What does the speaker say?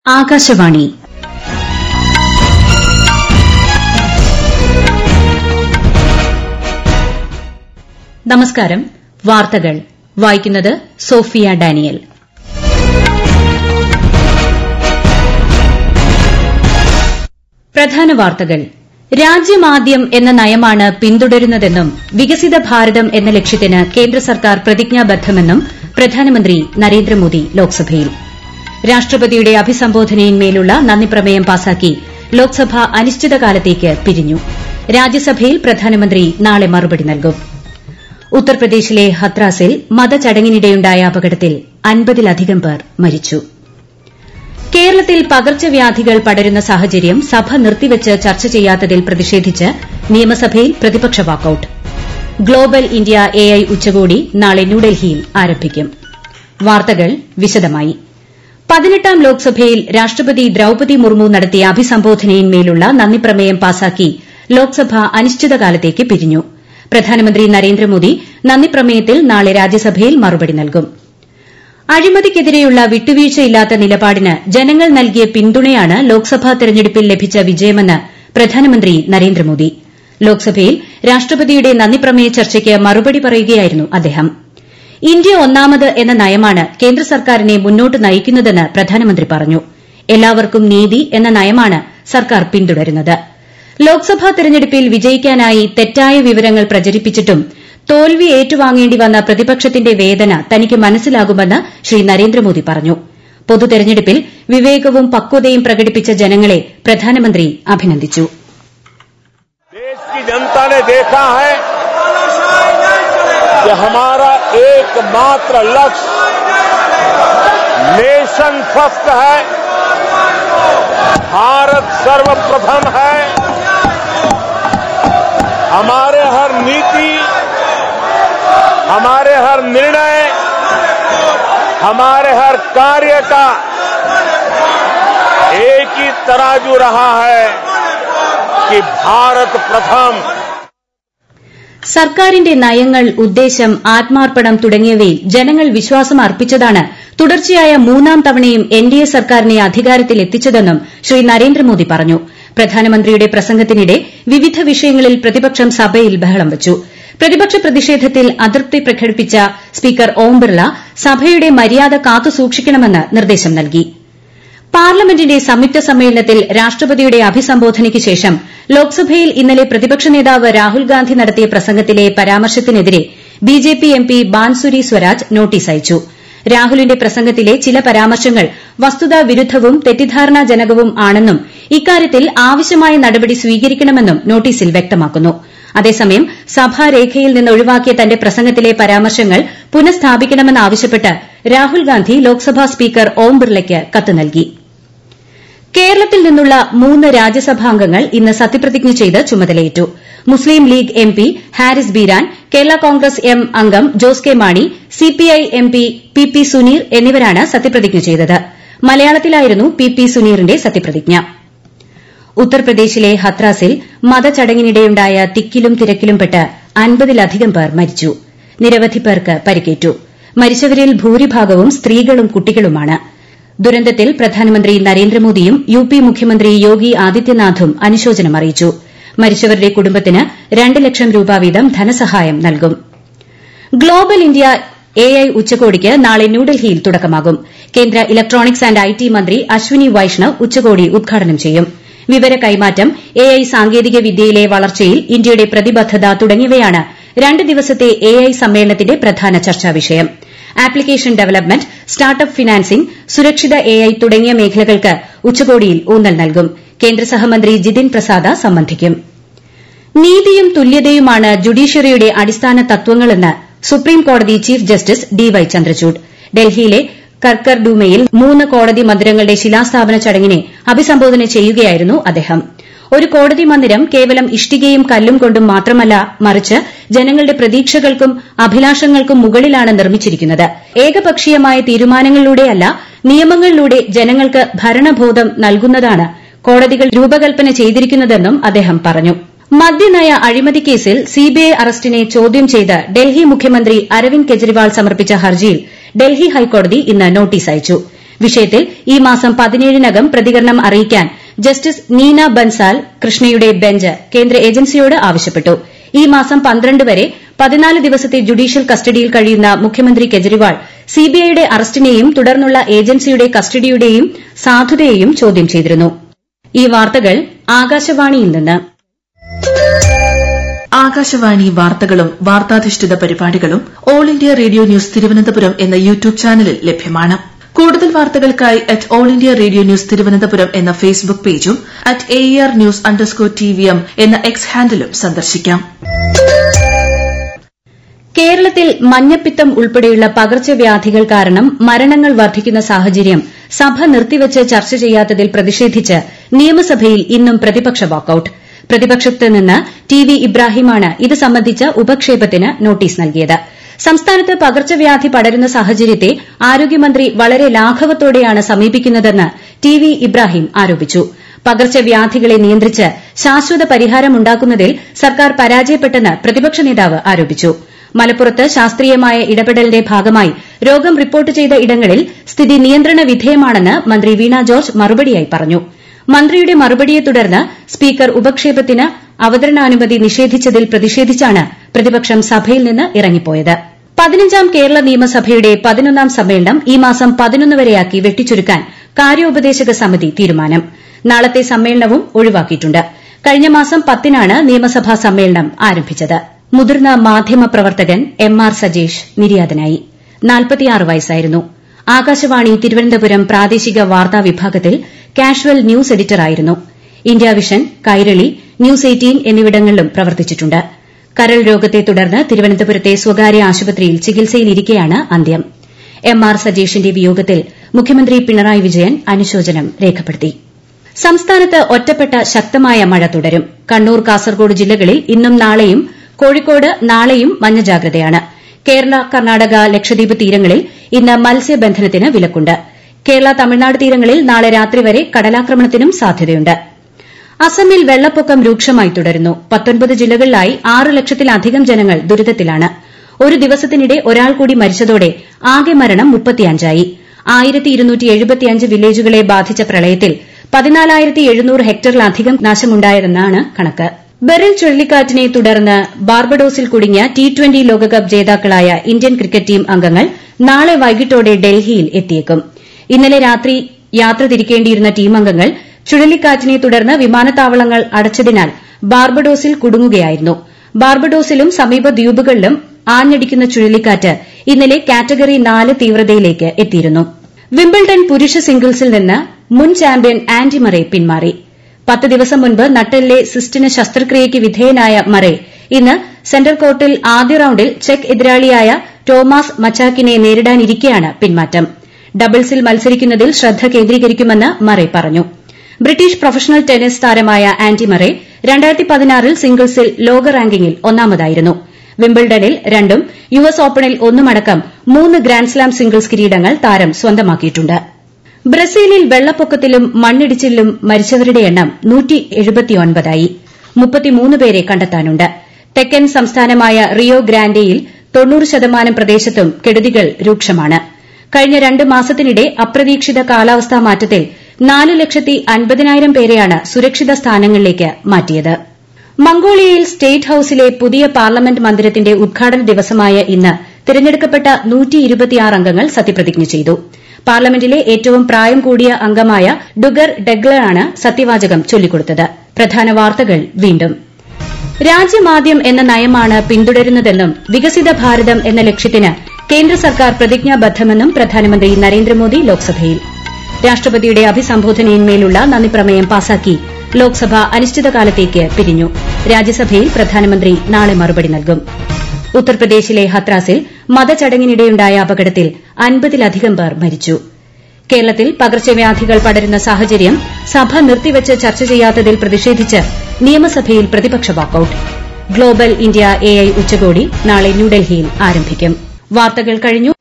ആകാശവാണി നമസ്കാരം വാർത്തകൾ വായിക്കുന്നത് സോഫിയ ഡാനിയൽ പ്രധാന വാർത്തകൾ രാജ്യമാദ്യം എന്ന നയമാണ് പിന്തുടരുന്നതെന്നും വികസിത ഭാരതം എന്ന ലക്ഷ്യത്തിന് കേന്ദ്ര സർക്കാർ പ്രതിജ്ഞാബദ്ധമെന്നും പ്രധാനമന്ത്രി നരേന്ദ്രമോദി ലോക്സഭയിൽ രാഷ്ട്രപതിയുടെ അഭിസംബോധനയിന്മേലുള്ള നന്ദിപ്രമേയം പാസാക്കി ലോക്സഭ അനിശ്ചിതകാലത്തേക്ക് പിരിഞ്ഞു രാജ്യസഭയിൽ പ്രധാനമന്ത്രി നാളെ മറുപടി നൽകും ഉത്തർപ്രദേശിലെ ഹത്രാസിൽ മതചടങ്ങിനിടെയുണ്ടായ അപകടത്തിൽ അൻപതിലധികം പേർ മരിച്ചു കേരളത്തിൽ പകർച്ചവ്യാധികൾ പടരുന്ന സാഹചര്യം സഭ നിർത്തിവച്ച് ചർച്ച ചെയ്യാത്തതിൽ പ്രതിഷേധിച്ച് നിയമസഭയിൽ പ്രതിപക്ഷ വാക്കൌട്ട് ഗ്ലോബൽ ഇന്ത്യ എഐ ഉച്ചകോടി നാളെ ന്യൂഡൽഹിയിൽ ആരംഭിക്കും വാർത്തകൾ വിശദമായി പതിനെട്ടാം ലോക്സഭയിൽ രാഷ്ട്രപതി ദ്രൌപതി മുർമു നടത്തിയ അഭിസംബോധനയിന്മേലുള്ള നന്ദിപ്രമേയം പാസാക്കി ലോക്സഭ അനിശ്ചിതകാലത്തേക്ക് പിരിഞ്ഞു പ്രധാനമന്ത്രി നരേന്ദ്രമോദി നന്ദിപ്രമേയത്തിൽ നാളെ രാജ്യസഭയിൽ മറുപടി നൽകും അഴിമതിക്കെതിരെയുള്ള വിട്ടുവീഴ്ചയില്ലാത്ത നിലപാടിന് ജനങ്ങൾ നൽകിയ പിന്തുണയാണ് ലോക്സഭാ തെരഞ്ഞെടുപ്പിൽ ലഭിച്ച വിജയമെന്ന് പ്രധാനമന്ത്രി നരേന്ദ്രമോദി ലോക്സഭയിൽ രാഷ്ട്രപതിയുടെ നന്ദിപ്രമേയ ചർച്ചയ്ക്ക് മറുപടി പറയുകയായിരുന്നു അദ്ദേഹം ഇന്ത്യ ഒന്നാമത് എന്ന നയമാണ് കേന്ദ്ര സർക്കാരിനെ മുന്നോട്ട് നയിക്കുന്നതെന്ന് പ്രധാനമന്ത്രി പറഞ്ഞു എല്ലാവർക്കും നീതി എന്ന നയമാണ് സർക്കാർ പിന്തുടരുന്നത് ലോക്സഭാ തെരഞ്ഞെടുപ്പിൽ വിജയിക്കാനായി തെറ്റായ വിവരങ്ങൾ പ്രചരിപ്പിച്ചിട്ടും തോൽവി ഏറ്റുവാങ്ങേണ്ടി വന്ന പ്രതിപക്ഷത്തിന്റെ വേദന തനിക്ക് മനസ്സിലാകുമെന്ന് ശ്രീ നരേന്ദ്രമോദി പറഞ്ഞു പൊതു തെരഞ്ഞെടുപ്പിൽ വിവേകവും പക്വതയും പ്രകടിപ്പിച്ച ജനങ്ങളെ പ്രധാനമന്ത്രി അഭിനന്ദിച്ചു देश की जनता ने देखा है कि हमारा एकमात्र लक्ष्य नेशन फर्स्ट है भारत सर्वप्रथम है हमारे हर नीति हमारे हर निर्णय हमारे हर कार्य का एक ही तराजू रहा है कि भारत प्रथम സർക്കാരിന്റെ നയങ്ങൾ ഉദ്ദേശം ആത്മാർപ്പണം തുടങ്ങിയവയിൽ ജനങ്ങൾ വിശ്വാസം അർപ്പിച്ചതാണ് തുടർച്ചയായ മൂന്നാം തവണയും എൻഡിഎ സർക്കാരിനെ അധികാരത്തിലെത്തിച്ചതെന്നും ശ്രീ നരേന്ദ്രമോദി പറഞ്ഞു പ്രധാനമന്ത്രിയുടെ പ്രസംഗത്തിനിടെ വിവിധ വിഷയങ്ങളിൽ പ്രതിപക്ഷം സഭയിൽ ബഹളം വച്ചു പ്രതിപക്ഷ പ്രതിഷേധത്തിൽ അതൃപ്തി പ്രകടിപ്പിച്ച സ്പീക്കർ ഓം ബിർള സഭയുടെ മര്യാദ കാത്തുസൂക്ഷിക്കണമെന്ന് നിർദ്ദേശം നൽകി പാർലമെന്റിന്റെ സംയുക്ത സമ്മേളനത്തിൽ രാഷ്ട്രപതിയുടെ അഭിസംബോധനയ്ക്ക് ശേഷം ലോക്സഭയിൽ ഇന്നലെ പ്രതിപക്ഷ നേതാവ് രാഹുൽ ഗാന്ധി നടത്തിയ പ്രസംഗത്തിലെ പരാമർശത്തിനെതിരെ BJP MP Bansuri Swaraj notice അയച്ചു രാഹുലിന്റെ പ്രസംഗത്തിലെ ചില പരാമർശങ്ങൾ വസ്തുതാവിരുദ്ധവും തെറ്റിദ്ധാരണാജനകവും ആണെന്നും ഇക്കാര്യത്തിൽ ആവശ്യമായ നടപടി സ്വീകരിക്കണമെന്നും നോട്ടീസിൽ വ്യക്തമാക്കുന്നു അതേസമയം സഭാരേഖയിൽ നിന്ന് ഒഴിവാക്കിയ തന്റെ പ്രസംഗത്തിലെ പരാമർശങ്ങൾ പുനഃസ്ഥാപിക്കണമെന്നാവശ്യപ്പെട്ട് രാഹുൽ ഗാന്ധി ലോക്സഭാ സ്പീക്കർ ഓം ബിർളയ്ക്ക് കത്ത് നൽകി കേരളത്തിൽ നിന്നുള്ള മൂന്ന് രാജ്യസഭാംഗങ്ങൾ ഇന്ന് സത്യപ്രതിജ്ഞ ചെയ്ത് ചുമതലയേറ്റു Muslim League MP Haris Beeran Kerala Congress M അംഗം Jose K Mani CPI MP P P Suneer എന്നിവരാണ് സത്യപ്രതിജ്ഞ ചെയ്തത് മലയാളത്തിലായിരുന്നു പി പി സുനീറിന്റെ സത്യപ്രതിജ്ഞ ഉത്തർപ്രദേശിലെ ഹത്രാസിൽ മതചടങ്ങിനിടെയുണ്ടായ തിക്കിലും തിരക്കിലും പെട്ട് അൻപതിലധികം പേർ മരിച്ചു നിരവധി പേർക്ക് പരിക്കേറ്റു മരിച്ചവരിൽ ഭൂരിഭാഗവും സ്ത്രീകളും കുട്ടികളുമാണ് ദുരന്തത്തിൽ പ്രധാനമന്ത്രി നരേന്ദ്രമോദിയും യു പി മുഖ്യമന്ത്രി യോഗി ആദിത്യനാഥും അനുശോചനം അറിയിച്ചു മരിച്ചവരുടെ കുടുംബത്തിന് രണ്ട് ലക്ഷം രൂപ വീതം ധനസഹായം നൽകും ഗ്ലോബൽ ഇന്ത്യ എഐ ഉച്ചകോടിക്ക് നാളെ ന്യൂഡൽഹിയിൽ തുടക്കമാകും കേന്ദ്ര ഇലക്ട്രോണിക്സ് ആന്റ് ഐ ടി മന്ത്രി അശ്വിനി വൈഷ്ണവ് ഉച്ചകോടി ഉദ്ഘാടനം ചെയ്യും വിവര കൈമാറ്റം എഐ സാങ്കേതിക വിദ്യയിലെ വളർച്ചയിൽ ഇന്ത്യയുടെ പ്രതിബദ്ധത തുടങ്ങിയവയാണ് രണ്ട് ദിവസത്തെ എഐ സമ്മേളനത്തിന്റെ പ്രധാന ചർച്ചാ വിഷയം ആപ്ലിക്കേഷൻ ഡെവലപ്മെന്റ് സ്റ്റാർട്ടപ്പ് ഫിനാൻസിംഗ് സുരക്ഷിത എഐ തുടങ്ങിയ മേഖലകൾക്ക് ഉച്ചകോടിയിൽ ഊന്നൽ നൽകും കേന്ദ്ര സഹമന്ത്രി ജിതിൻ പ്രസാദ സംബന്ധിക്കും നീതിയും തുല്യതയുമാണ് ജുഡീഷ്യറിയുടെ അടിസ്ഥാന തത്വങ്ങളെന്ന് സുപ്രീംകോടതി chief justice D Y Chandrachud ഡൽഹിയിലെ കർക്കർഡൂമയിൽ മൂന്ന് കോടതി മന്ദിരങ്ങളുടെ ശിലാസ്ഥാപന ചടങ്ങിനെ അഭിസംബോധന ചെയ്യുകയായിരുന്നു അദ്ദേഹം ഒരു കോടതി മന്ദിരം കേവലം ഇഷ്ടികയും കല്ലും കൊണ്ടും മാത്രമല്ല മറിച്ച് ജനങ്ങളുടെ പ്രതീക്ഷകൾക്കും അഭിലാഷങ്ങൾക്കും മുകളിലാണ് നിർമ്മിച്ചിരിക്കുന്നത് ഏകപക്ഷീയമായ തീരുമാനങ്ങളിലൂടെയല്ല നിയമങ്ങളിലൂടെ ജനങ്ങൾക്ക് ഭരണബോധം നൽകുന്നതാണ് കോടതികൾ രൂപകൽപ്പന ചെയ്തിരിക്കുന്നതെന്നും അദ്ദേഹം പറഞ്ഞു മദ്യനയ അഴിമതി കേസിൽ സിബിഐ അറസ്റ്റിനെ ചോദ്യം ചെയ്ത് ഡൽഹി മുഖ്യമന്ത്രി അരവിന്ദ് കെജ്രിവാൾ സമർപ്പിച്ച ഹർജിയിൽ ഡൽഹി ഹൈക്കോടതി ഇന്ന് നോട്ടീസ് അയച്ചു വിഷയത്തിൽ ഈ മാസം പതിനേഴിനകം പ്രതികരണം അറിയിക്കാൻ ജസ്റ്റിസ് നീന ബൻസാൽ കൃഷ്ണയുടെ ബെഞ്ച് കേന്ദ്ര ഏജൻസിയോട് ആവശ്യപ്പെട്ടു ഈ മാസം പന്ത്രണ്ട് വരെ പതിനാല് ദിവസത്തെ ജുഡീഷ്യൽ കസ്റ്റഡിയിൽ കഴിയുന്ന മുഖ്യമന്ത്രി കെജ്രിവാൾ സിബിഐയുടെ അറസ്റ്റിനെയും തുടർന്നുള്ള ഏജൻസിയുടെ കസ്റ്റഡിയുടെയും സാധുതയെയും ചോദ്യം ചെയ്തിരുന്നു ഈ വാർത്തകൾ ആകാശവാണിയിൽ നിന്ന് ആകാശവാണി വാർത്തകളും വാർത്താധിഷ്ഠിത പരിപാടികളും All India Radio News Thiruvananthapuram എന്ന യൂട്യൂബ് ചാനലിൽ ലഭ്യമാണ് കൂടുതൽ വാർത്തകൾക്കായി at All India Radio News Thiruvananthapuram എന്ന ഫേസ്ബുക്ക് പേജും at A R news underscore T V M എന്ന എക്സ് ഹാൻഡിലും സന്ദർശിക്കാം കേരളത്തിൽ മഞ്ഞപ്പിത്തം ഉൾപ്പെടെയുള്ള പകർച്ചവ്യാധികൾ കാരണം മരണങ്ങൾ വർദ്ധിക്കുന്ന സാഹചര്യം സഭ നിർത്തിവച്ച് ചർച്ച ചെയ്യാത്തതിൽ പ്രതിഷേധിച്ച് നിയമസഭയിൽ ഇന്നും പ്രതിപക്ഷ വാക്കൌട്ട് പ്രതിപക്ഷത്ത് നിന്ന് ടി വി ഇബ്രാഹിമാണ് ഇത് സംബന്ധിച്ച ഉപക്ഷേപത്തിന് നോട്ടീസ് നൽകിയത് സംസ്ഥാനത്ത് പകർച്ചവ്യാധി പടരുന്ന സാഹചര്യത്തെ ആരോഗ്യമന്ത്രി വളരെ ലാഘവത്തോടെയാണ് സമീപിക്കുന്നതെന്ന് ടി വി ഇബ്രാഹിം ആരോപിച്ചു പകർച്ചവ്യാധികളെ നിയന്ത്രിച്ച് ശാശ്വത പരിഹാരമുണ്ടാക്കുന്നതിൽ സർക്കാർ പരാജയപ്പെട്ടെന്ന് പ്രതിപക്ഷ നേതാവ് ആരോപിച്ചു മലപ്പുറത്ത് ശാസ്ത്രീയമായ ഇടപെടലിന്റെ ഭാഗമായി രോഗം റിപ്പോർട്ട് ചെയ്ത ഇടങ്ങളിൽ സ്ഥിതി നിയന്ത്രണ വിധേയമാണെന്ന് മന്ത്രി വീണ ജോർജ് മറുപടിയായി പറഞ്ഞു മന്ത്രിയുടെ മറുപടിയെ തുടർന്ന് സ്പീക്കർ ഉപക്ഷേപത്തിന് അവതരണാനുമതി നിഷേധിച്ചതിൽ പ്രതിഷേധിച്ചാണ് പ്രതിപക്ഷം സഭയിൽ നിന്ന് ഇറങ്ങിപ്പോയത് പതിനഞ്ചാം കേരള നിയമസഭയുടെ പതിനൊന്നാം സമ്മേളനം ഈ മാസം പതിനൊന്ന് വരെയാക്കി വെട്ടിച്ചുരുക്കാൻ കാര്യോപദേശക സമിതി തീരുമാനം നാളത്തെ സമ്മേളനവും ഒഴിവാക്കിയിട്ടുണ്ട് കഴിഞ്ഞ മാസം പത്തിനാണ് നിയമസഭാ സമ്മേളനം ആരംഭിച്ചത് മുതിർന്ന മാധ്യമ പ്രവർത്തകൻ എം ആർ സജേഷ് നിര്യാതനായി വയസ്സായിരുന്നു ആകാശവാണി തിരുവനന്തപുരം പ്രാദേശിക വാർത്താ വിഭാഗത്തിൽ കാഷ്വൽ ന്യൂസ് എഡിറ്ററായിരുന്നു India vision Kairali news eighteen എന്നിവിടങ്ങളിലും പ്രവർത്തിച്ചിട്ടുണ്ട് കരൾ രോഗത്തെ തുടർന്ന് തിരുവനന്തപുരത്തെ സ്വകാര്യ ആശുപത്രിയിൽ ചികിത്സയിലിരിക്കെയാണ് അന്ത്യം എം ആർ സജേഷിന്റെ വിയോഗത്തിൽ മുഖ്യമന്ത്രി പിണറായി വിജയൻ അനുശോചനം രേഖപ്പെടുത്തി സംസ്ഥാനത്ത് ഒറ്റപ്പെട്ട ശക്തമായ മഴ തുടരും കണ്ണൂർ കാസർഗോഡ് ജില്ലകളിൽ ഇന്നും നാളെയും കോഴിക്കോട് നാളെയും മഞ്ഞ ജാഗ്രതയാണ് കേരള കർണാടക ലക്ഷദ്വീപ് തീരങ്ങളിൽ ഇന്ന് മത്സ്യബന്ധനത്തിന് വിലക്കുണ്ട് കേരള തമിഴ്നാട് തീരങ്ങളിൽ നാളെ രാത്രി വരെ കടലാക്രമണത്തിനും സാധ്യതയുണ്ട് അസമിൽ വെള്ളപ്പൊക്കം രൂക്ഷമായി തുടരുന്നു പത്തൊൻപത് ജില്ലകളിലായി ആറ് ലക്ഷത്തിലധികം ജനങ്ങൾ ദുരിതത്തിലാണ് ഒരു ദിവസത്തിനിടെ ഒരാൾ കൂടി മരിച്ചതോടെ ആകെ മരണം മുപ്പത്തിയഞ്ചായി വില്ലേജുകളെ ബാധിച്ച പ്രളയത്തിൽ പതിനാലായിരത്തി എഴുന്നൂറ് ഹെക്ടറിലധികം നാശമുണ്ടായെന്നാണ് കണക്ക് ബെറിൽ ചുഴലിക്കാറ്റിനെ തുടർന്ന് ബാർബഡോസിൽ കുടുങ്ങിയ ടി ട്വന്റി ലോകകപ്പ് ജേതാക്കളായ ഇന്ത്യൻ ക്രിക്കറ്റ് ടീം അംഗങ്ങൾ നാളെ വൈകിട്ടോടെ ഡൽഹിയിൽ എത്തിയേക്കും ഇന്നലെ രാത്രി യാത്ര തിരിക്കേണ്ടിയിരുന്ന ടീം അംഗങ്ങൾ ചുഴലിക്കാറ്റിനെ തുടർന്ന് വിമാനത്താവളങ്ങൾ അടച്ചതിനാൽ ബാർബഡോസിൽ കുടുങ്ങുകയായിരുന്നു ബാർബഡോസിലും സമീപ ദ്വീപുകളിലും ആഞ്ഞടിക്കുന്ന ചുഴലിക്കാറ്റ് ഇന്നലെ കാറ്റഗറി നാല് തീവ്രതയിലേക്ക് എത്തിയിരുന്നു വിംബിൾഡൺ പുരുഷ സിംഗിൾസിൽ നിന്ന് മുൻ ചാമ്പ്യൻ ആൻഡി മറെ പിന്മാറി പത്ത് ദിവസം മുൻപ് നട്ടെല്ലിലെ സിസ്റ്റിന് ശസ്ത്രക്രിയയ്ക്ക് വിധേയനായ മറെ ഇന്ന് സെന്റർ കോർട്ടിൽ ആദ്യ റൌണ്ടിൽ ചെക്ക് എതിരാളിയായ ടോമാസ് മച്ചാക്കിനെ നേരിടാനിരിക്കെയാണ് പിന്മാറ്റം ഡബിൾസിൽ മത്സരിക്കുന്നതിൽ ശ്രദ്ധ കേന്ദ്രീകരിക്കുമെന്ന് മറെ പറഞ്ഞു ബ്രിട്ടീഷ് പ്രൊഫഷണൽ ടെന്നീസ് താരമായ ആൻഡി മറെ ൽ സിംഗിൾസിൽ ലോക റാങ്കിംഗിൽ ഒന്നാമതായിരുന്നു വിംബിൾഡണിൽ രണ്ടും യു എസ് ഓപ്പണിൽ ഒന്നുമടക്കം മൂന്ന് ഗ്രാൻഡ്സ്ലാം സിംഗിൾസ് കിരീടങ്ങൾ താരം സ്വന്തമാക്കിയിട്ടുണ്ട് ബ്രസീലിൽ വെള്ളപ്പൊക്കത്തിലും മണ്ണിടിച്ചിലിലും മരിച്ചവരുടെ എണ്ണം ആയി പേരെ കണ്ടെത്താനുണ്ട് തെക്കൻ സംസ്ഥാനമായ റിയോ ഗ്രാൻഡെയിൽ തൊണ്ണൂറ് ശതമാനം പ്രദേശത്തും കെടുതികൾ രൂക്ഷമാണ് കഴിഞ്ഞ രണ്ട് മാസത്തിനിടെ അപ്രതീക്ഷിത കാലാവസ്ഥാ മാറ്റത്തിൽ നാല് ലക്ഷത്തി അൻപതിനായിരം പേരെയാണ് സുരക്ഷിത സ്ഥാനങ്ങളിലേക്ക് മാറ്റിയത് മംഗോളിയയിൽ സ്റ്റേറ്റ് ഹൌസിലെ പുതിയ പാർലമെന്റ് മന്ദിരത്തിന്റെ ഉദ്ഘാടന ദിവസമായ ഇന്ന് തിരഞ്ഞെടുക്കപ്പെട്ട അംഗങ്ങൾ സത്യപ്രതിജ്ഞ ചെയ്തു പാർലമെന്റിലെ ഏറ്റവും പ്രായം കൂടിയ അംഗമായ ഡുഗർ ഡെഗ്ലറാണ് സത്യവാചകം ചൊല്ലിക്കൊടുത്തത് പ്രധാന വാർത്തകൾ വീണ്ടും രാജ്യമാദ്യം എന്ന നയമാണ് പിന്തുടരുന്നതെന്നും വികസിത ഭാരതം എന്ന ലക്ഷ്യത്തിന് കേന്ദ്ര സർക്കാർ പ്രതിജ്ഞാബദ്ധമെന്നും പ്രധാനമന്ത്രി നരേന്ദ്രമോദി ലോക്സഭയിൽ രാഷ്ട്രപതിയുടെ അഭിസംബോധനയിന്മേലുള്ള നന്ദിപ്രമേയം പാസാക്കി ലോക്സഭ അനിശ്ചിതകാലത്തേക്ക് പിരിഞ്ഞു രാജ്യസഭയിൽ പ്രധാനമന്ത്രി നാളെ മറുപടി നൽകും ഉത്തർപ്രദേശിലെ ഹത്രാസിൽ മതചടങ്ങിനിടെയുണ്ടായ അപകടത്തിൽ അൻപതിലധികം പേർ മരിച്ചു കേരളത്തിൽ പകർച്ചവ്യാധികൾ പടരുന്ന സാഹചര്യം സഭ നിർത്തിവച്ച് ചർച്ച ചെയ്യാത്തതിൽ പ്രതിഷേധിച്ച് നിയമസഭയിൽ പ്രതിപക്ഷ വാക്കൌട്ട് ഗ്ലോബൽ ഇന്ത്യ എഐ ഉച്ചകോടി നാളെ ന്യൂഡൽഹിയിൽ ആരംഭിക്കും വാർത്തകൾ കഴിഞ്ഞു